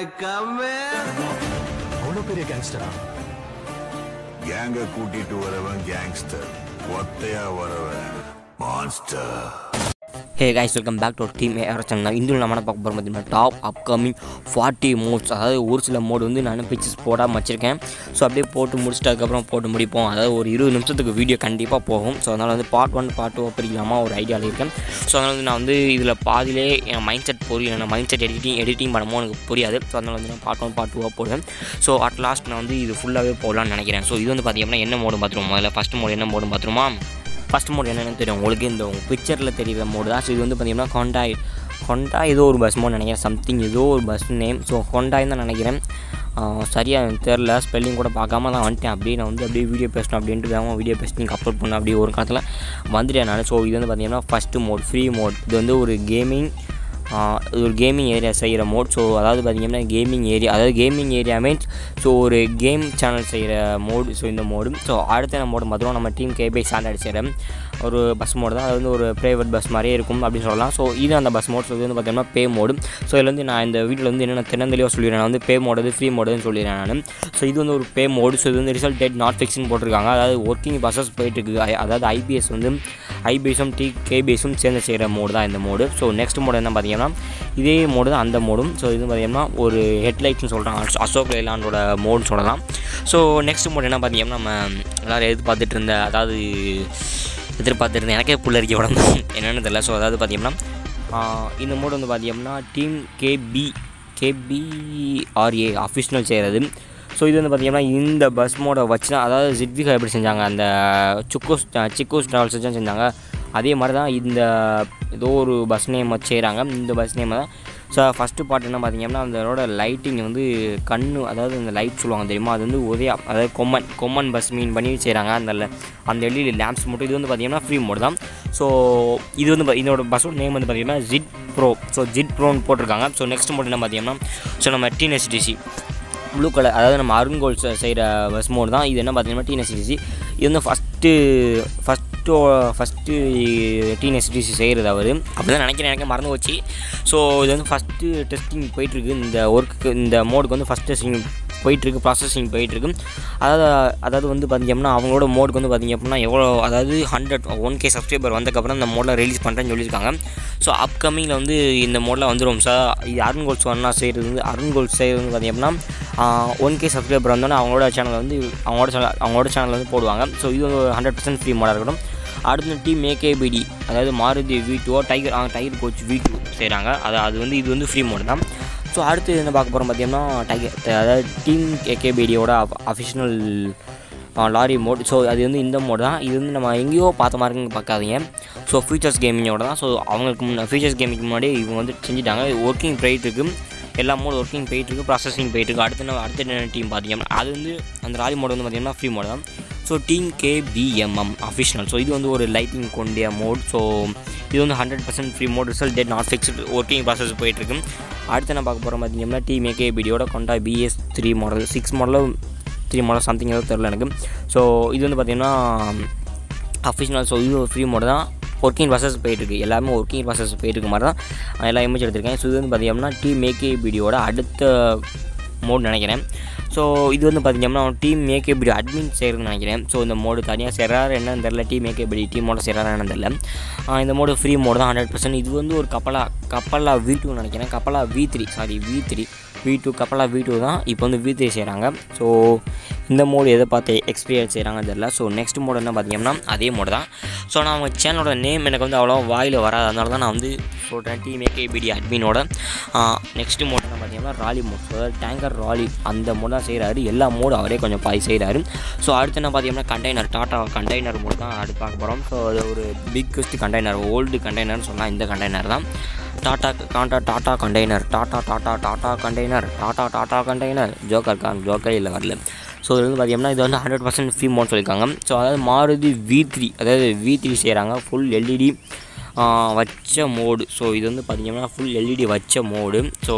come in? அவ்வளோ பெரிய கேங்ஸ்டரா கேங்க கூட்டிட்டு வரவன் கேங்ஸ்டர் ஒத்தையா வரவன் monster hey guys welcome back to team AR channel இந்தியில் நம்ம என்ன பார்க்க போகிறோம் பார்த்தீங்கன்னா டாப் அப்கமிங் ஃபார்ட்டி மோட்ஸ் அதாவது ஒரு சில மோடு வந்து நான் பிக்சர்ஸ் போடாமல் வச்சுருக்கேன் ஸோ அப்படியே போட்டு முடிச்சுட்டு அதுக்கப்புறம் போட்டு முடிப்போம் அதாவது ஒரு இருபது நிமிஷத்துக்கு வீடியோ கண்டிப்பாக போகும் ஸோ அதனால் வந்து பார்ட் ஒன் பார்ட் டூ பிரிக்கலாமா ஒரு ஐடியாவில் இருக்கேன் ஸோ அதனால் வந்து நான் வந்து இதில் பாதியிலே என் மைண்ட் செட் புரியல நான் மைண்ட் செட் எடிட்டிங் எடிட்டிங் பண்ணமோ எனக்கு புரியாது ஸோ அதனால் வந்து நான் பார்ட் ஒன் பார்ட் டூவாக போடுவேன் ஸோ அட் லாஸ்ட் நான் வந்து இது ஃபுல்லாகவே போடலாம்னு நினைக்கிறேன் ஸோ இது வந்து பார்த்தீங்கன்னா என்ன மோடு பார்த்துருவோம் முதல்ல ஃபஸ்ட் மோடு என்ன மோடு பார்த்துருமா ஃபஸ்ட் மோட் என்னென்னு தெரியும் உங்களுக்கு இந்த பிக்சரில் தெரியுற மோடு தான் ஸோ இது வந்து பார்த்தீங்கன்னா ஹொண்டாய் ஹொண்டா ஏதோ ஒரு பஸ் மோட் நினைக்கிறேன் சம்திங் ஏதோ ஒரு பஸ் நேம் ஸோ ஹொண்டாய் தான் நினைக்கிறேன் சரியாக எனக்கு தெரில ஸ்பெல்லிங் கூட பார்க்காம தான் வந்துட்டேன் அப்படியே நான் வந்து அப்படியே வீடியோ பேசணும் அப்படின்ட்டு வேகமாக வீடியோ பேசிட்டு அப்லோட் பண்ணேன் அப்படியே ஒரு காலத்தில் வந்துட்டேன் நான் ஸோ இது வந்து பார்த்தீங்கன்னா ஃபஸ்ட்டு மோட் ஃப்ரீ மோட் இது வந்து ஒரு கேமிங் இது ஒரு கேமிங் ஏரியா செய்கிற மோட் ஸோ அதாவது பார்த்திங்கன்னா கேமிங் ஏரியா அதாவது கேமிங் ஏரியா மீன்ஸ் ஸோ ஒரு கேம் சேனல் செய்கிற மோடு ஸோ இந்த மோடு ஸோ அடுத்த மோடு மாத்திரம் நம்ம டீம் கேபை ஸ்டாண்டர்ட் செய்கிற ஒரு பஸ் மோடு தான் அது வந்து ஒரு ப்ரைவேட் பஸ் மாதிரியே இருக்கும் அப்படின்னு சொல்லலாம் ஸோ இது அந்த பஸ் மோட் ஸோ இது வந்து பார்த்தீங்கன்னா பே மோடு ஸோ இதில் வந்து நான் இந்த வீட்டில் வந்து என்னென்ன திறந்தலையோ சொல்லிடுறேன் நான் வந்து பே மோடு ஃப்ரீ மோடுன்னு சொல்லிடுறேன் நான் ஸோ இது வந்து ஒரு பே மோடு ஸோ இது வந்து ரிசல்ட் டேட் நாட் ஃபிக்ஸ்னு போட்டிருக்காங்க அதாவது ஒர்க்கிங் பஸ்ஸஸ் போயிட்டுருக்கு அதாவது ஐபிஎஸ் வந்து ஐபிஎஸும் டி கேபிஎஸும் சேர்ந்து செய்கிற மோடு தான் இந்த மோடு ஸோ நெக்ஸ்ட் மோடு என்ன பார்த்தீங்கன்னா இதே மோடு தான் அந்த மோடும் ஸோ இது பார்த்தீங்கன்னா ஒரு ஹெட்லைட்னு சொல்கிறாங்க அசோக் லேலாண்டோட மோடுன்னு சொல்லலாம் ஸோ நெக்ஸ்ட் மோடு என்ன பார்த்தீங்கன்னா நம்ம எல்லோரும் எதிர்பார்த்துட்டு இருந்த அதாவது எதிர்பார்த்துட்டு இருந்தேன் எனக்கே புள்ளரிக்க உடம்பு என்னென்னு தெரியல ஸோ அதாவது பார்த்தீங்கன்னா இந்த மோடு வந்து பார்த்தீங்கன்னா டீம் கேபி கேபிஆர்ஏ அஃபிஷனல் செய்கிறது ஸோ இது வந்து பார்த்திங்கன்னா இந்த பஸ் மோடை வச்சு தான் அதாவது ஜிட்விகா எப்படி செஞ்சாங்க அந்த சுக்கோஸ் சிக்கோஸ் ட்ராவல்ஸ் வச்சு தான் செஞ்சாங்க அதே மாதிரி தான் இந்த ஏதோ ஒரு பஸ் நேம் வச்சு செய்கிறாங்க இந்த பஸ் நேம் தான் ஸோ ஃபஸ்ட்டு பார்ட் என்ன பார்த்தீங்கன்னா அதோட லைட்டிங் வந்து கண் அதாவது இந்த லைட் சொல்லுவாங்க தெரியுமா அது வந்து ஒரே அதாவது கொம்மன் கொம்மன் பஸ் மீன் பண்ணி செய்கிறாங்க அந்த அந்த எல்இடி லேம்ப்ஸ் மட்டும் இது வந்து பார்த்திங்கன்னா ஃப்ரீ மோட் தான் ஸோ இது வந்து இதோட பஸ்ஸோட நேம் வந்து பார்த்திங்கன்னா ஜிட் ப்ரோ ஸோ ஜிட் ப்ரோன்னு போட்டிருக்காங்க ஸோ நெக்ஸ்ட் மோட் என்ன பார்த்தீங்கன்னா ஸோ நம்ம டிஎன்எஸ்டிசி ப்ளூ கலர் அதாவது நம்ம அருங்கோல் செய்கிற பஸ் மோடு தான் இது என்ன பார்த்தீங்கன்னா டிஎன்எஸ்டிசி இது வந்து ஃபஸ்ட்டு ஃபஸ்ட்டு ஃபஸ்ட்டு டிஎன்எஸ்டிசி செய்கிறது அவர் அப்படி தான் நினைக்கிறேன் எனக்கு மறந்து போச்சு ஸோ இது வந்து ஃபஸ்ட்டு டெஸ்டிங் போயிட்டுருக்கு இந்த ஒர்க்குக்கு இந்த மோடுக்கு வந்து ஃபஸ்ட் டெஸ்டிங் போயிட்டுருக்கு ப்ராசஸிங் போயிட்டுருக்கு அதாவது அதாவது வந்து பார்த்திங்கன்னா அவங்களோட மோடுக்கு வந்து பார்த்திங்க அப்படின்னா எவ்வளோ அதாவது ஹண்ட்ரட் ஒன் கே சப்ஸ்கிரைபர் வந்தக்கப்புறம் இந்த மோடில் ரிலீஸ் பண்ணுறேன்னு சொல்லியிருக்காங்க ஸோ அப்கமிங்கில் வந்து இந்த மோடில் வந்துடும் சார் இது அருண் கோல்ஸ் ஒன்றா செய்கிறது வந்து அருண் கோல்ஸ் செய்கிறது வந்து பார்த்திங்க அப்படின்னா ஒன் கே சப்ஸ்கிரைபர் வந்தோன்னே அவங்களோட சேனல் வந்து அவங்களோட சேனல் அவங்களோட சேனல் வந்து போடுவாங்க ஸோ இது வந்து ஹண்ட்ரட் பர்சன்ட் ஃப்ரீ மோடாக இருக்கட்டும் அடுத்த டீம் ஏகேபிடி அதாவது Maruti V two tiger tiger coach V two செய்கிறாங்க அது அது வந்து இது வந்து ஃப்ரீ மோடு தான் ஸோ அடுத்து என்ன பார்க்க போகிறோம் பார்த்தீங்கன்னா டைகர் அதாவது டீம் ஏகேபிடியோட அஃபிஷனல் லாரி மோட் ஸோ அது வந்து இந்த மோடு தான் இது வந்து நம்ம எங்கேயோ பார்த்த மாதிரி பார்க்காதீங்க ஸோ ஃபியூச்சர்ஸ் கேமிங்கோட தான் ஸோ அவங்களுக்கு முன்னே ஃபியூச்சர்ஸ் கேமிங்க்கு முன்னாடி இவங்க வந்து செஞ்சுட்டாங்க ஒர்க்கிங் போயிட்டுருக்கு எல்லா மோடு ஒர்க்கிங் போயிட்டுருக்கு ப்ராசஸிங் போயிட்டுருக்கு அடுத்த அடுத்த டீம் பார்த்தீங்கன்னா அது வந்து அந்த லாரி மோடு வந்து பார்த்திங்கன்னா ஃப்ரீ மோடு தான் so team KBMM official so இது வந்து ஒரு லைட்டிங் கொண்டிய மோட் ஸோ இது வந்து hundred percent free mod result date not fixed working process போயிட்டுருக்கு அடுத்து என்ன பார்க்க போகிறோம் பார்த்தீங்கன்னா டீம் ஏகேபிடியோட கொண்டா பிஎஸ் த்ரீ மாடல் சிக்ஸ் மாடலும் த்ரீ மாடல் சம்திங் ஏதோ தெரில எனக்கு ஸோ இது வந்து பார்த்திங்கன்னா அஃபிஷனல் ஸோ இது ஒரு ஃப்ரீ மோடு தான் ஒர்க்கிங் ப்ராசஸ் போயிட்டுருக்கு எல்லாமே ஒர்க்கிங் ப்ராசஸ் போயிட்டுருக்கு மாதிரி தான் எல்லா இமேஜ் எடுத்திருக்கேன் ஸோ இது வந்து பார்த்திங்கன்னா டீம் ஏகேபிடியோட அடுத்த மோட் நினைக்கிறேன் ஸோ இது வந்து பார்த்திங்கன்னா டீம் ஏகேபிடி அட்மின் செய்கிறதுன்னு நினைக்கிறேன் ஸோ இந்த மோடு தனியாக செய்கிறாரு என்னன்னு தெரில டீம் ஏகேபிடி டீமோட செய்கிறாரு என்னன்னு தெரில இந்த மோடு ஃப்ரீ மோடு தான் ஹண்ட்ரட் பர்சன்ட் இது வந்து ஒரு கப்பலா கப்பலா வி டூ நினைக்கிறேன் கப்பலா V three sorry V three V two கப்பலா வி டூ தான் இப்போ வந்து வி த்ரீ செய்கிறாங்க ஸோ இந்த மோடு எதை பார்த்து எக்ஸ்பீரியன்ஸ் செய்கிறாங்கன்னு தெரில ஸோ நெக்ஸ்ட் மோடு என்ன பார்த்தீங்கன்னா அதே மோடு தான் ஸோ நான் அவங்க சேனலோட நேம் எனக்கு வந்து அவ்வளோ வாயில் வராது அதனால தான் நான் வந்து சொல்கிறேன் டீம் ஏகேபிடி அட்மினோட நெக்ஸ்ட் மோடு என்ன பார்த்தீங்கன்னா ராலி மோட் ஸோ அதாவது டேங்கர் ராலி அந்த மோடு தான் செய்கிறாரு எல்லா மோடு அவரே கொஞ்சம் பாதி செய்கிறாரு ஸோ அடுத்து என்ன பார்த்தீங்கன்னா கண்டெய்னர் டாட்டா கண்டெய்னர் மோடு தான் அடுத்து பார்க்க போகிறோம் ஸோ அது ஒரு பிக்கஸ்ட் கண்டெய்னர் ஓல்டு கண்டெய்னர்னு சொன்னால் இந்த கண்டெய்னர் தான் Tata Tata Tata container Tata Tata Tata container Tata Tata container joker கான் ஜோக்கர் இல்லை வரல ஸோ இது வந்து பார்த்தீங்கன்னா இது வந்து ஹண்ட்ரட் பர்சன்ட் ஃப்ரீ மோட் சொல்லியிருக்காங்க ஸோ அதாவது மாருதி வி த்ரீ அதாவது வி த்ரீ செய்கிறாங்க ஃபுல் எல்இடி வச்ச மோடு ஸோ இது வந்து பார்த்திங்கன்னா ஃபுல் எல்இடி வச்ச மோடு ஸோ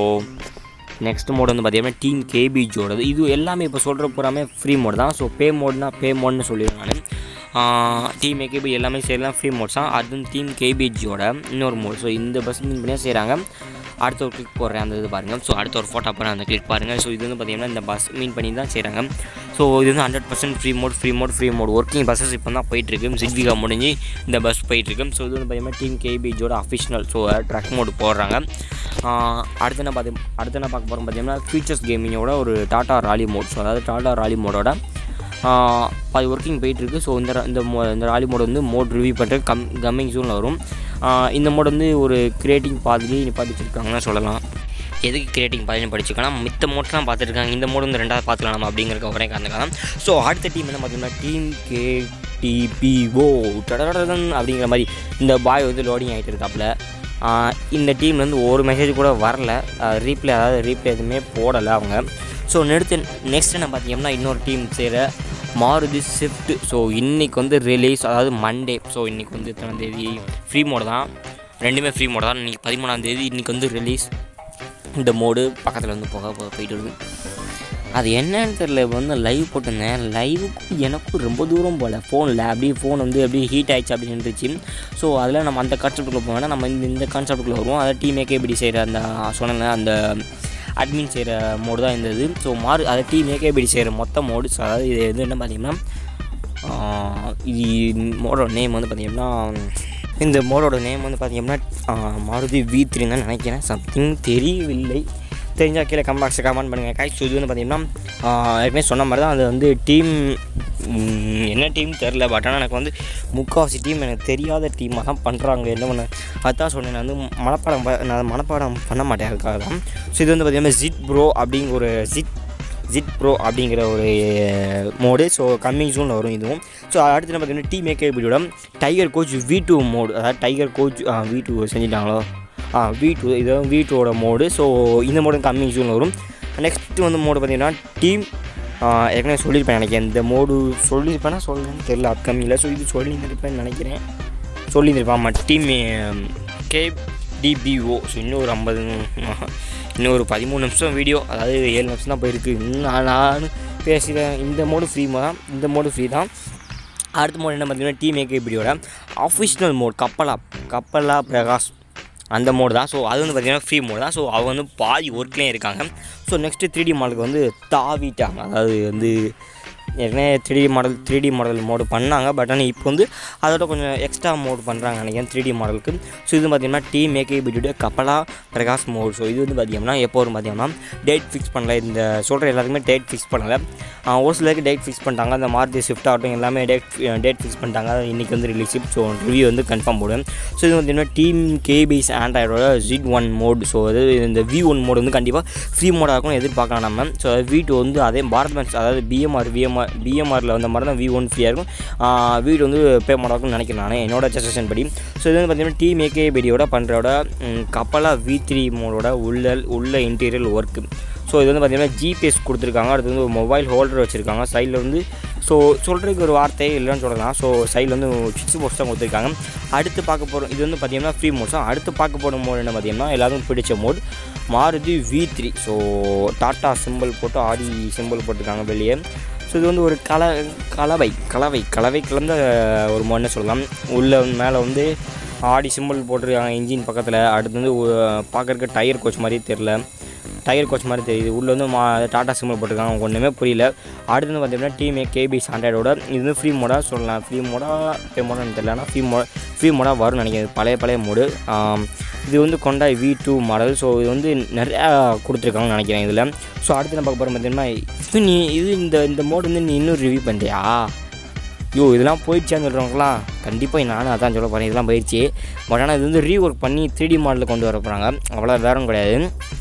நெக்ஸ்ட் மோடு வந்து பார்த்திங்கன்னா டீம் கேபிஜோடது இது எல்லாமே இப்போ சொல்கிற பூராமே ஃப்ரீ மோடு தான் ஸோ பே மோட்னா பே மோட்னு சொல்லிடுவேன் நான் டீம் ஏகேபி எல்லாமே செய்யலாம் ஃப்ரீ மோட்ஸ் தான் அது வந்து டீம் கேபிஜியோட இன்னொரு மோட் ஸோ இந்த பஸ் மீன் பண்ணியாக செய்கிறாங்க அடுத்த ஒரு கிளிக் போடுறேன் அந்த இது பாருங்கள் ஸோ அடுத்த ஒரு ஃபோட்டோ போகிறேன் அந்த கிளிக் பாருங்கள் ஸோ இது வந்து பார்த்திங்கன்னா இந்த பஸ் மீன் பண்ணி தான் செய்கிறாங்க ஸோ இது வந்து hundred percent free mod free mod free mod working process இப்போ தான் போயிட்டுருக்கு சிட்விகா முடிஞ்சு இந்த பஸ் போயிட்டுருக்கு ஸோ இது வந்து பார்த்திங்கன்னா டீம் கேபிஜோட அஃபிஷியல் ஸோ ட்ரக் மோடு போடுறாங்க ஆஹ் அடுத்து என்ன பார்த்து அடுத்து என்ன பார்க்க போகிறோம் பார்த்தீங்கன்னா ஃபீச்சர்ஸ் கேமிங்கோட ஒரு டாடா ராலி மோட் ஸோ அதாவது டாடா ராலி மோடோட அது ஒர்க்கிங் போயிட்டுருக்கு ஸோ இந்த ra- இந்த மோ இந்த ராலி மோட் வந்து மோட் ரிவ்யூ பண்ணுறது கம் கம்மிங் ஜூனில் வரும் ஆஹ் இந்த மோட் வந்து ஒரு கிரியேட்டிங் பாதிலேயே நிப்பாட்டி வச்சிருக்காங்கன்னு சொல்லலாம் எதுக்கு கிரியேட்டிங் பாதினு படிச்சுக்கலாம் மித்த மோட்லாம் பார்த்துருக்காங்க இந்த மோடு வந்து ரெண்டாவது பார்த்துக்கலாம் நம்ம அப்படிங்கிற ஒரே காரணம் ஸோ அடுத்த டீம் என்ன பார்த்தீங்கன்னா டீம் கே டிபிஓ டடடடன் அப்படிங்கிற மாதிரி இந்த பாய் வந்து லோடிங் ஆகிட்டு இருக்காப்புல ஆஹ் இந்த டீம்ல இருந்து ஒரு மெசேஜ் கூட வரல ரீப்ளே அதாவது ரீப்ளே எதுவுமே போடலை அவங்க ஸோ நெடுத்து நெக்ஸ்ட் என்ன பார்த்தீங்கன்னா இன்னொரு டீம் செய்கிற மாருதி ஸ்விஃப்ட் ஸோ இன்றைக்கி வந்து ரிலீஸ் அதாவது மண்டே ஸோ இன்றைக்கி வந்து எத்தனாம் தேதி ஃப்ரீ மோடு தான் ரெண்டுமே ஃப்ரீ மோடு தான் இன்றைக்கி பதிமூணாம் தேதி இன்றைக்கி வந்து ரிலீஸ் இந்த மோடு பக்கத்தில் வந்து போக போக போயிட்டு இருக்கு அது என்னன்னு தெரில இப்போ வந்து லைவ் போட்டிருந்தேன் லைவுக்கும் எனக்கும் ரொம்ப தூரம் போகல ஃபோனில் அப்படியே ஃபோன் வந்து அப்படியே ஹீட் ஆயிடுச்சு அப்படின்னு இருந்துச்சு ஸோ அதில் நம்ம அந்த கான்செப்ட்டுக்குள்ளே போவேன்னா நம்ம இந்த இந்த கான்செப்ட்டுக்குள்ளே வருவோம் அதை டீம் ஏகேபிடி செய்கிற அந்த சொன்ன அந்த அட்மின் செய்கிற மோடு தான் இருந்தது ஸோ மாறு அதை டீம் ஏகேபிடி செய்கிற மொத்த மோடு ஸோ அதாவது இது வந்து என்ன பார்த்தீங்கன்னா ஆஹ் இது மோடோட நேம் வந்து பார்த்தீங்கன்னா இந்த மோடோட நேம் வந்து பார்த்தீங்கன்னா ஆஹ் மாருதி வி த்ரீன்னு தான் நினைக்கிறேன் சம்திங் தெரியவில்லை தெரிஞ்சால் கீழே கமெண்ட் கமெண்ட் பண்ணுங்கள் காய்ச்சி இது வந்து பார்த்தீங்கன்னா ஆஹ் ஏற்கனவே சொன்ன மாதிரி தான் அது வந்து டீம் என்ன டீம் தெரில பட் ஆனால் எனக்கு வந்து முக்கால்வாசி டீம் எனக்கு தெரியாத டீமாக தான் பண்ணுறாங்க என்ன பண்ண அதான் சொன்னேன் நான் வந்து மனப்பாடம் ப- நான் மனப்பாடம் பண்ண மாட்டேன் அதுக்காக தான் ஸோ இது வந்து பார்த்தீங்கன்னா ஜிட் ப்ரோ அப்படிங்கிற ஒரு ஜிட் ஜிட் ப்ரோ அப்படிங்கிற ஒரு மோடு ஸோ கம்மிங் ஜூனில் வரும் இதுவும் ஸோ அடுத்து என்ன பார்த்தீங்கன்னா டீம் ஏகேபியோட tiger coach V two mod அதாவது டைகர் கோச் வி டூ செஞ்சுட்டாங்களோ ஆ வி டூ இது வி டூவோட மோடு ஸோ இந்த மோடு கம்மிங் ஜூனில் வரும் நெக்ஸ்ட் வந்து மோடு பார்த்தீங்கன்னா டீம் ஏற்கனவே சொல்லியிருப்பேன் நினைக்கிறேன் இந்த மோடு சொல்லியிருப்பேன்னா சொல்லணும்னு தெரியல அப்கமிங்கில் ஸோ இது சொல்லியிருந்திருப்பேன்னு நினைக்கிறேன் சொல்லியிருந்திருப்பேன் ஆமாம் டீம் கேடிபிஓ ஸோ இன்னும் ஒரு ஐம்பது இன்னும் ஒரு பதிமூணு நிமிஷம் வீடியோ அதாவது ஏழு நிமிஷம் தான் போயிருக்கு இன்னும் நான் நான் பேசுகிறேன் இந்த மோடு ஃப்ரீ தான் இந்த மோடு ஃப்ரீ தான் அடுத்த மோடு என்ன பார்த்தீங்கன்னா டீம் ஏகேபிடியோட அஃபிஷனல் மோட் கப்பலா கப்பலா பிரகாஷ் அந்த மோடு தான் ஸோ அது வந்து பார்த்திங்கன்னா ஃப்ரீ மோடு தான் ஸோ அவங்க வந்து பாதி ஒர்க்லேயும் இருக்காங்க ஸோ நெக்ஸ்ட்டு த்ரீ டி மாடலுக்கு வந்து தாவிட்டாங்க அதாவது வந்து ஏற்கனவே three D model three D model mod பண்ணாங்க பட் ஆனால் இப்போ வந்து அதோட கொஞ்சம் எக்ஸ்ட்ரா மோடு பண்ணுறாங்க நினைக்கிறேன் த்ரீ டி மாடலுக்கு ஸோ இது பார்த்திங்கன்னா டீம் ஏகேபிடியோட கப்பலா பிரகாஷ் மோடு ஸோ இது வந்து பார்த்திங்கன்னா எப்போ வரும் பார்த்தீங்கன்னா டேட் ஃபிக்ஸ் பண்ணல இந்த சொல்கிற எல்லாத்துக்குமே டேட் ஃபிக்ஸ் பண்ணலை ஆஹ் ஒரு சிலருக்கு டேட் ஃபிக்ஸ் பண்ணிட்டாங்க அந்த மாருதி ஸ்விஃப்ட் ஆகட்டும் எல்லாமே டேட் டேட் ஃபிக்ஸ் பண்ணிட்டாங்க இன்றைக்கி வந்து ரிலீஸ் ஸோ ரிவ்யூ வந்து கன்ஃபார்ம் போடுவேன் ஸோ இது வந்து டீம் கேபிஸ் ஆண்ட்ராய்டோட ஜிட் ஒன் மோட் ஸோ அது இந்த வி ஒன் மோடு வந்து கண்டிப்பாக ஃப்ரீ மோடாக இருக்கும் எதிர்பார்க்கலாம் நம்ம ஸோ வி டூ வந்து அதே பாரத் பென்ஸ் அதாவது பிஎம்ஆர் விஎம்ஆர் பிஎம்ஆரில் வந்த மாதிரி தான் வி ஒன் ஃப்ரீயாக இருக்கும் வி டூ வந்து பே மோடாக நினைக்கிறேன் நான் என்னோட சஜஷன் படி ஸோ இது வந்து பார்த்தீங்கன்னா டீம் ஏகேபிடியோட பண்ணுறோட கப்பலா வி த்ரீ மோடோட உள்ள உள்ள இன்டீரியல் ஒர்க்கு ஸோ இது வந்து பார்த்தீங்கன்னா ஜிபிஎஸ் கொடுத்துருக்காங்க அடுத்து வந்து ஒரு மொபைல் ஹோல்டர் வச்சுருக்காங்க சைடில் வந்து ஸோ சொல்கிறதுக்கு ஒரு வார்த்தையே இல்லைன்னு சொல்லலாம் ஸோ சைடில் வந்து சுவிட்ச் போஸ்ட் தான் கொடுத்துருக்காங்க அடுத்து பார்க்க போகிறோம் இது வந்து பார்த்தீங்கன்னா ஃப்ரீ மோட்ஸ் தான் அடுத்து பார்க்க போகிற மோட் என்ன பார்த்தீங்கன்னா எல்லாருக்கும் பிடிச்ச mod Maruti V three so Tata simple போட்டு ஆடி சிம்பிள் போட்டிருக்காங்க வெளியே ஸோ இது வந்து ஒரு கல கலவை கலவை கலவை கலந்த ஒரு மோட்னு சொல்லலாம் உள்ள மேலே வந்து ஆடி சிம்பிள் போட்டிருக்காங்க இன்ஜின் பக்கத்தில் அடுத்து வந்து பார்க்குறக்கு டயர் கோச் மாதிரி தெரில டயர் கோச் மாதிரி தெரியுது உள்ளே வந்து மா டாட்டா சிம்பிள் போட்டிருக்காங்க ஒன்றுமே புரியல அடுத்து வந்து பார்த்தீங்கன்னா டீம் கேபி ஹண்ட்ரடோட இது வந்து ஃப்ரீ மோடாக சொல்லலாம் ஃப்ரீ மோடாக பே மோடான்னு தெரியல ஆனால் ஃப்ரீ மோ ஃப்ரீ மோடாக வரும்னு நினைக்கிறேன் பழைய பழைய மோடு இது வந்து கொண்டாய் வி டூ மாடல் ஸோ இது வந்து நிறையா கொடுத்துருக்காங்கன்னு நினைக்கிறேன் இதில் ஸோ அடுத்து என்ன பார்க்க போகிறோம் பார்த்தீங்கன்னா இது நீ இது இந்த இந்த மோடு வந்து நீ இன்னும் ரிவ்யூ பண்ணுறியா ஐயோ இதெல்லாம் போயிடுச்சான்னு சொல்கிறவங்களாம் கண்டிப்பாக நானும் அதான் சொல்ல போகிறேன் இதெல்லாம் போயிடுச்சு பட் ஆனால் இது வந்து ரீஒர்க் பண்ணி த்ரீ டி மாடலில் கொண்டு வர போகிறாங்க அவ்வளோ வேறும் கிடையாது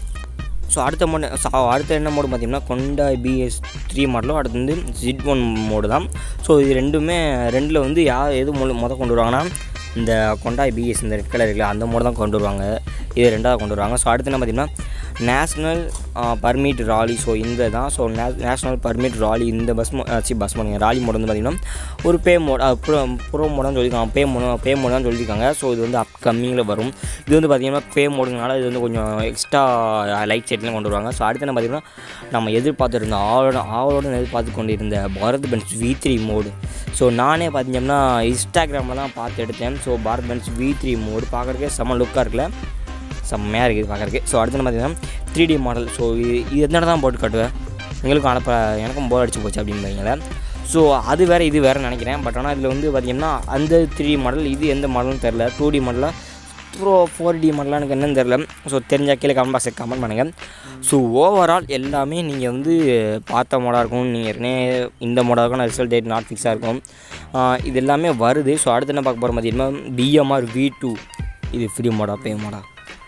ஸோ அடுத்த மோடு ஸோ அடுத்த என்ன மோடு பார்த்தீங்கன்னா கொண்டா பிஎஸ் த்ரீ மாடலும் அடுத்து வந்து ஜிட் ஒன் மோடு தான் ஸோ இது ரெண்டுமே ரெண்டில் வந்து யார் எது மொ மொதல் கொண்டு வருவாங்கன்னா இந்த கொண்டாய் பிஎஸ் இந்த ரெட் கலர் இருக்குல்ல அந்த மோடு தான் கொண்டு வருவாங்க இது ரெண்டாவது கொண்டு வருவாங்க ஸோ அடுத்து என்ன பார்த்தீங்கன்னா நேஷ்னல் பர்மிட் ராலி ஸோ இந்த தான் ஸோ நேஷ்னல் பர்மிட் ராலி இந்த பஸ் மோ சி பஸ் மோடுங்க ராலி மோடு வந்து பார்த்திங்கன்னா ஒரு பே மோட் ப்ரோ ப்ரோ மோடான்னு சொல்லியிருக்காங்க பே மோடு பே மோடான்னு சொல்லியிருக்காங்க ஸோ இது வந்து அப்கமிங்கில் வரும் இது வந்து பார்த்திங்கன்னா பே மோடுங்கனால இது வந்து கொஞ்சம் எக்ஸ்ட்ரா லைட் செட்லாம் கொண்டு வருவாங்க ஸோ அடுத்து என்ன பார்த்திங்கன்னா நம்ம எதிர்பார்த்துருந்த ஆளோட ஆவலோட எதிர்பார்த்து கொண்டு இருந்த Bharat Benz V three mod so நானே பார்த்தீங்கன்னா இன்ஸ்டாகிராமில் தான் பார்த்து எடுத்தேன் so Bharat Benz V three mod பார்க்குறதுக்கே செம்ம லுக்காக இருக்குல்ல செம்மையாக இருக்குது பார்க்குறதுக்கு ஸோ அடுத்து பார்த்தீங்கன்னா த்ரீ டி மாடல் ஸோ இது இது எத்தனை தான் போட்டு காட்டுவேன் எங்களுக்கும் அனுப்ப எனக்கும் போர் அடிச்சு போச்சு அப்படின்றீங்களே ஸோ அது வேறு இது வேறு நினைக்கிறேன் பட் ஆனால் இதில் வந்து பார்த்திங்கன்னா அந்த த்ரீ மாடல் இது எந்த மாடல்னு தெரில டூ டி மாடலாக ப்ரோ ஃபோர் டி மாடலாக எனக்கு என்னன்னு தெரில ஸோ தெரிஞ்சால் கீழே கமெண்ட் பாக்ஸில் கமெண்ட் பண்ணுங்கள் ஸோ ஓவரால் எல்லாமே நீங்கள் வந்து பார்த்த மோடாக இருக்கும் நீங்கள் ஏற்கனவே இந்த மோடாக இருக்கும் ரிசல்ட் டேட் நாட் ஃபிக்ஸாக இருக்கும் ஆஹ் இது எல்லாமே வருது ஸோ அடுத்து என்ன பார்க்க போகிற பார்த்தீங்கன்னா பிஎம்ஆர் வி டூ இது ஃப்ரீ மோடா பே மோடா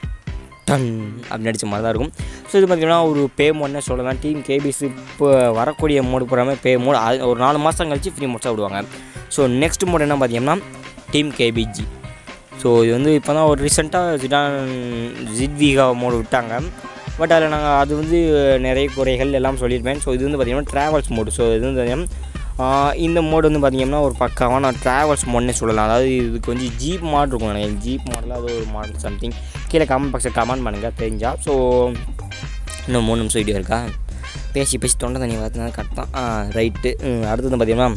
டன் அப்படின்னு அடித்த மாதிரி தான் இருக்கும் ஸோ இது பார்த்திங்கன்னா ஒரு பே மோட்னே சொல்லலாம் டீம் கேபிஸ் இப்போ வரக்கூடிய மோடு போகாமல் பே மோட் அது ஒரு நாலு மாதம் கழிச்சு ஃப்ரீ மோட்ஸாக விடுவாங்க ஸோ நெக்ஸ்ட் மோட் என்ன பார்த்தீங்கன்னா டீம் கேபிஜி ஸோ இது வந்து இப்போ தான் ஒரு ரீசெண்டாக ஜிடான் ஜிட்விகா மோடு விட்டாங்க பட் அதில் நாங்கள் அது வந்து நிறைய குறைகள் எல்லாம் சொல்லியிருப்பேன் ஸோ இது வந்து பார்த்திங்கன்னா ட்ராவல்ஸ் மோடு ஸோ இது வந்து பார்த்தீங்கன்னா ஆஹ் இந்த மோடு வந்து பார்த்திங்கன்னா ஒரு பக்காவான ட்ராவல்ஸ் மோட்னே சொல்லலாம் அதாவது இதுக்கு வந்து ஜீப் மாட் இருக்கும் எனக்கு ஜீப் மாடலில் அது ஒரு மாடல் சம்திங் கீழே கமெண்ட் பாக்ஸில் கமெண்ட் பண்ணுங்கள் தெரிஞ்சால் ஸோ இன்னும் மூணு நிமிஷம் வீடியோ இருக்கா பேசி பேசி தொண்டை தண்ணி பார்த்தா கட் தான் ஆ ரைட்டு அடுத்தது பார்த்தீங்கன்னா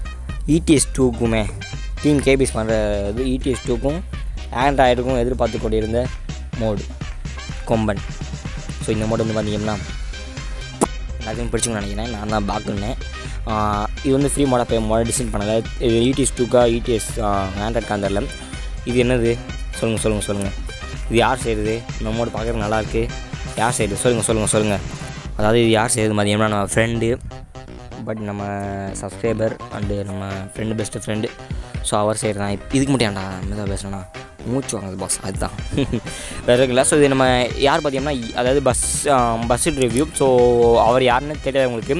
இடிஎஸ் டூக்குமே டீம் கேபிஸ் பண்ணுற இது இடிஎஸ் டூக்கும் ஆண்ட்ராய்டுக்கும் எதிர்பார்த்து கொண்டிருந்த மோடு கொம்பன் ஸோ இந்த மோடு வந்து பார்த்தீங்கன்னா எல்லாத்தையும் பிடிச்சுன்னு நினைக்கிறேன் நான் தான் பார்க்குன்னேன் இது வந்து ஃப்ரீ மோடாக போய் மோட டிசைன் பண்ணல இடிஎஸ் டூக்கா இடிஎஸ் ஆண்ட்ராய்ட் காந்தரில் இது என்னது சொல்லுங்கள் சொல்லுங்கள் சொல்லுங்கள் இது யார் செய்கிறது இந்த மோடு பார்க்குறது நல்லாயிருக்கு யார் செய்கிறது சொல்லுங்கள் சொல்லுங்கள் சொல்லுங்கள் அதாவது இது யார் செய்கிறது மதியம்னா நம்ம ஃப்ரெண்டு பட் நம்ம சப்ஸ்கிரைபர் அண்டு நம்ம ஃப்ரெண்டு பெஸ்ட்டு ஃப்ரெண்டு ஸோ அவர் செய்கிறது தான் இதுக்கு மட்டும் ஏன்டா மெதுவாக பேசுனா மூச்சு வாங்குது பாஸ் அதுதான் வேறு இருக்குல்ல ஸோ இது நம்ம யார் பார்த்தீங்கன்னா அதாவது பஸ் பஸ் ரிவ்யூ ஸோ அவர் யாருன்னு தெரியாது உங்களுக்கு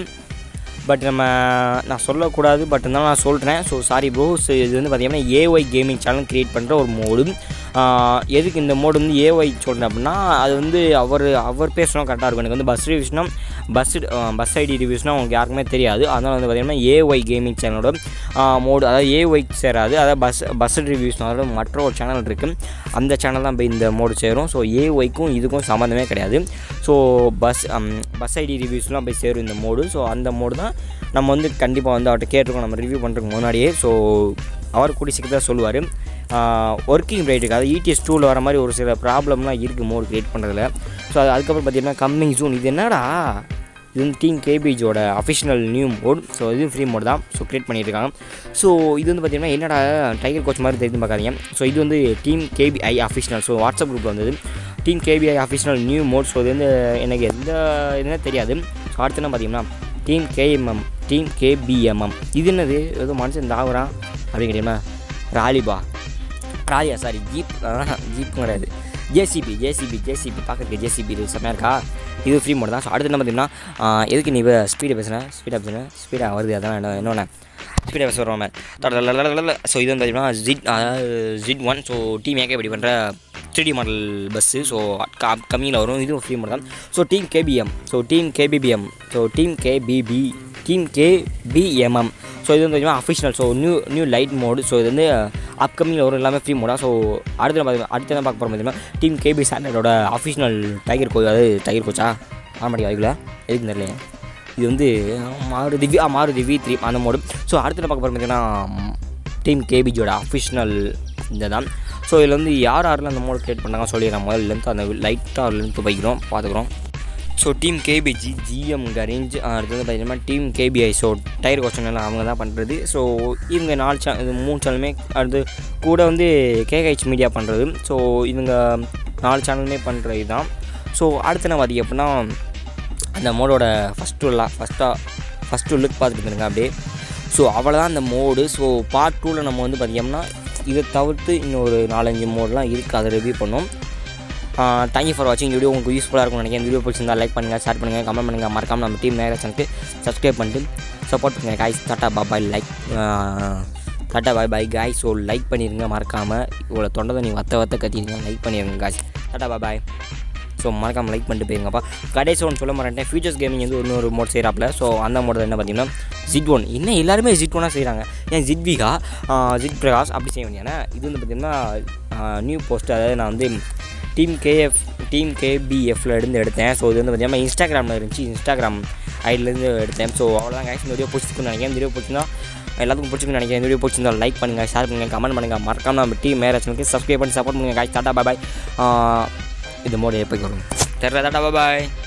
பட் நம்ம நான் சொல்லக்கூடாது பட் இருந்தாலும் நான் சொல்கிறேன் ஸோ சாரி ப்ரோ ஸோ இது வந்து பார்த்தீங்கன்னா ஏஒய் கேமிங் சேனல் க்ரியேட் பண்ணுற ஒரு மோடு எதுக்கு இந்த மோடு வந்து ஏஒய் சொல்கிறேன் அப்படின்னா அது வந்து அவர் அவர் பேசினா கரெக்டாக இருக்கும் எனக்கு வந்து பஸ் ரிவ்யூஸ்னால் பஸ் பஸ் ஐடி ரிவ்யூஸ்னால் உங்களுக்கு யாருக்குமே தெரியாது அதனால் வந்து பார்த்தீங்கன்னா ஏஒய் கேமிங் சேனலோட மோடு அதாவது ஏஒய் சேராது அதாவது பஸ் பஸ் ரிவ்யூஸ்னால மற்ற ஒரு சேனல் இருக்குது அந்த சேனல் தான் இப்போ இந்த மோடு சேரும் ஸோ ஏஒய்க்கும் இதுக்கும் சம்மந்தமே கிடையாது ஸோ பஸ் பஸ் ஐடி ரிவ்யூஸ்லாம் போய் சேரும் இந்த மோடு ஸோ அந்த மோடு தான் நம்ம வந்து கண்டிப்பாக வந்து அவர்கிட்ட கேட்டிருக்கோம் நம்ம ரிவ்யூ பண்ணுறதுக்கு முன்னாடியே ஸோ அவர் கூடி சீக்கிரத்தில் சொல்லுவார் ஒர்க்கிங் பிரைட்டுக்கு அதாவது இடிஎஸ் டூவில் வர மாதிரி ஒரு சில ப்ராப்ளம்லாம் இருக்குது மோடு க்ரியேட் பண்ணுறதுல ஸோ அது அதுக்கப்புறம் பார்த்தீங்கன்னா கம்மிங் ஜூன் இது என்னடா இது வந்து டீம் கேபிஜோட அஃபிஷியல் நியூ மோட் ஸோ இதுவும் ஃப்ரீ மோட் தான் ஸோ க்ரியேட் பண்ணியிருக்காங்க ஸோ இது வந்து பார்த்தீங்கன்னா என்னடா டைகர் கோச் மாதிரி தெரிஞ்சு பார்க்காதீங்க ஸோ இது வந்து team KPI official so WhatsApp குரூப்பில் வந்தது team KPI official new mod so இது வந்து எனக்கு எந்த இதுனே தெரியாது ஸோ அடுத்து என்ன பார்த்தீங்கன்னா டீம் கேஎம்எம் டீம் கேபிஎம்எம் இது என்னது ஏதோ மனுஷன் தாவறான் அப்படின்னு கேட்டீங்கன்னா ராலிபா ராலியா சாரி ஜீப் ஜீப் கிடையாது ஜேசிபி ஜேசிபி ஜேசிபி பார்க்குறதுக்கு ஜேசிபி இது செம்மையாக இருக்கா இது ஃப்ரீ மோட் தான் ஸோ அடுத்து என்ன பார்த்தீங்கன்னா ஆஹ், எதுக்கு நீ ஸ்பீடாக பேசுகிறேன் ஸ்பீடாக பேசுகிறேன் ஸ்பீடாக வருது அதான் என்ன என்னொன்று ஸ்பீடாக பேச வருவாங்க ஸோ இது வந்து பார்த்தீங்கன்னா ஜிட் அதாவது ஜிட் ஒன் ஸோ டீம் ஏகே இப்படி பண்ணுற three D model bus so கம்மியில் வரும் இதுவும் ஃப்ரீ மாடல் தான் so team KPM so team KPPM so team KPP team KPMM so இது வந்து பார்த்தீங்கன்னா official so new new light mod so இது வந்து அப்கமிங்கில் வரும் எல்லாமே ஃப்ரீ மோடா ஸோ அடுத்து நம்ம பார்த்து- அடுத்து என்ன பார்க்க போகிறோம் பார்த்தீங்கன்னா டீம் கேபி சாண்டர்டோட அஃபிஷியல் டைகர் கோச் அதாவது டைகர் கோச்சா ஆமாடி வாய்க்குல எதுக்கு தெரியல இது வந்து மாருதி வி- ஆ மாருதி வி த்ரீ அந்த மோடு ஸோ அடுத்து என்ன பார்க்க போகிறோம் பார்த்தீங்கன்னா டீம் கேபிஜோட அஃபிஷியல் இந்த தான் ஸோ இதில் வந்து யார் யாரெல்லாம் அந்த மோடு க்ரியேட் பண்ணாங்க சொல்லிடுறேன் முதல்ல லென்த் அந்த லைட்டாக லென்த்து வைக்கிறோம் பார்த்துக்குறோம் ஸோ டீம் கேபிஜி ஜிஎம் கரேஞ்ச் அடுத்தது பார்த்தீங்கன்னா team KPI so tyre question எல்லாம் அவங்க தான் பண்ணுறது ஸோ இவங்க நாலு சே இது மூணு சேனலுமே அடுத்து கூட வந்து கேஹெச் மீடியா பண்ணுறது ஸோ இவங்க நாலு சேனலுமே பண்ணுற இதுதான் ஸோ அடுத்து என்ன பார்த்தீங்க அப்படின்னா அந்த மோடோட ஃபஸ்ட்டு உள்ளா ஃபஸ்ட்டாக ஃபஸ்ட்டு லுக் பார்த்துட்டு இருந்துருங்க அப்படியே ஸோ அவ்வளோதான் அந்த மோடு ஸோ பார்ட் டூவில் நம்ம வந்து பார்த்தீங்கன்னா இதை தவிர்த்து இன்னும் ஒரு நாலஞ்சு மோடெலாம் இருக்குது அதை ரிவ்யூ பண்ணோம் தேங்க்யூ ஃபார் வாட்சிங் வீடியோ உங்களுக்கு யூஸ்ஃபுல்லாக இருக்கும் நினைக்கிறேன் வீடியோ பிடிச்சிருந்தா லைக் பண்ணுங்கள் ஷேர் பண்ணுங்கள் கமெண்ட் பண்ணுங்கள் மறக்காம நம்ம டீம் நேரம் சேனலுக்கு சப்ஸ்கிரைப் பண்ணிட்டு சப்போர்ட் பண்ணுங்கள் guys tata bye bye like tata bye bye guy so like பண்ணிடுங்க மறக்காமல் இவ்வளோ தொண்டை தண்ணி வத்த வத்த கத்திடுங்க லைக் பண்ணிடுங்க காய்ஸ் டாட்டா பாய் ஸோ மறக்காமல் லைக் பண்ணிட்டு போயிருங்கப்பா கடைசி ஒன்று சொல்ல மாட்டேன் ஃபியூச்சர்ஸ் கேமிங் வந்து இன்னொரு மோட் செய்கிறாப்புல ஸோ அந்த மோட் என்ன பார்த்தீங்கன்னா ஜிட் ஒன் இன்னும் எல்லாருமே ஜிட் ஒன்னாக செய்கிறாங்க ஏன் ஜிட் விகா ஜிட் பிரகாஷ் அப்படி செய்ய வேண்டியனா இது வந்து பார்த்திங்கன்னா நியூ போஸ்ட் அதாவது நான் வந்து டீம் கேஎஃப் டீம் கேபிஎஃப்ல இருந்து எடுத்தேன் ஸோ இது வந்து பார்த்தீங்கன்னா இன்ஸ்டாகிராமில் இருந்துச்சு இன்ஸ்டாகிராம் ஐடியிலேருந்து எடுத்தேன் ஸோ அவ்வளோதான் guys இந்த வீடியோ பிடிச்சிருக்குன்னு நினைக்கிறேன் இந்த வீடியோ பிடிச்சிருந்தா எல்லாத்துக்கும் பிடிச்சிருக்குன்னு நினைக்கிறேன் இந்த வீடியோ பிடிச்சிருந்தா லைக் பண்ணுங்கள் ஷேர் பண்ணுங்கள் கமெண்ட் பண்ணுங்கள் மறக்காம நம்ம டீம் மேரேஜ் சப்ஸ்கிரைப் பண்ணி சப்போர்ட் பண்ணுங்கள் காய்ஸ் டாட்டா பாய் பாய் இந்த மோடு எப்போ வரும் தெரியாதாடா பாய்